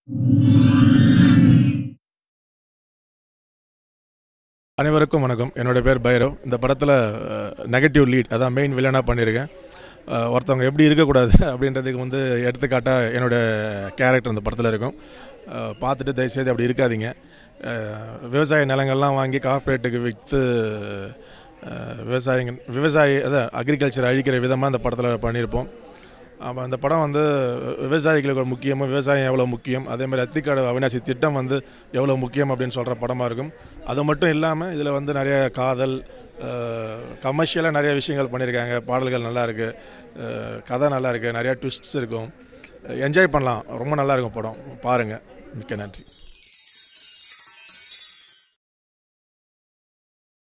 அனைவருக்கும் வணக்கம் என்னோட பேர் பைரவ் இந்த படத்தில் நெகட்டிவ் லீட் அதான் மெயின் வில்லனாக பண்ணியிருக்கேன் அஹ், ஒருத்தவங்க எப்படி இருக்கக்கூடாது அப்படின்றதுக்கு வந்து எடுத்துக்காட்டாக என்னோட கேரக்டர் இந்த படத்தில் இருக்கும் அஹ், பார்த்துட்டு தயவுசெய்து அப்படி இருக்காதீங்க அஹ், விவசாய நிலங்கள்லாம் வாங்கி கார்ப்பரேட்டுக்கு விற்று விவசாயிங்க விவசாயி அதான் அக்ரிகல்ச்சர் அழிக்கிற விதமாக இந்த படத்தில் பண்ணியிருப்போம் அப்போ அந்த படம் வந்து விவசாயிகளுக்கு ஒரு முக்கியமும் விவசாயம் எவ்வளோ முக்கியம் அதே மாதிரி அத்திக்காடு அவினாசி திட்டம் வந்து எவ்வளோ முக்கியம் அப்படின்னு சொல்கிற படமாக இருக்கும் அது மட்டும் இல்லாமல் இதில் வந்து நிறைய காதல் கமர்ஷியலாக நிறைய விஷயங்கள் பண்ணியிருக்காங்க பாடல்கள் நல்லா இருக்கு அஹ், கதை நல்லா இருக்கு நிறைய ட்விஸ்ட்ஸ் இருக்கும் என்ஜாய் பண்ணலாம் ரொம்ப நல்லா இருக்கும் படம் பாருங்கள் மிக்க நன்றி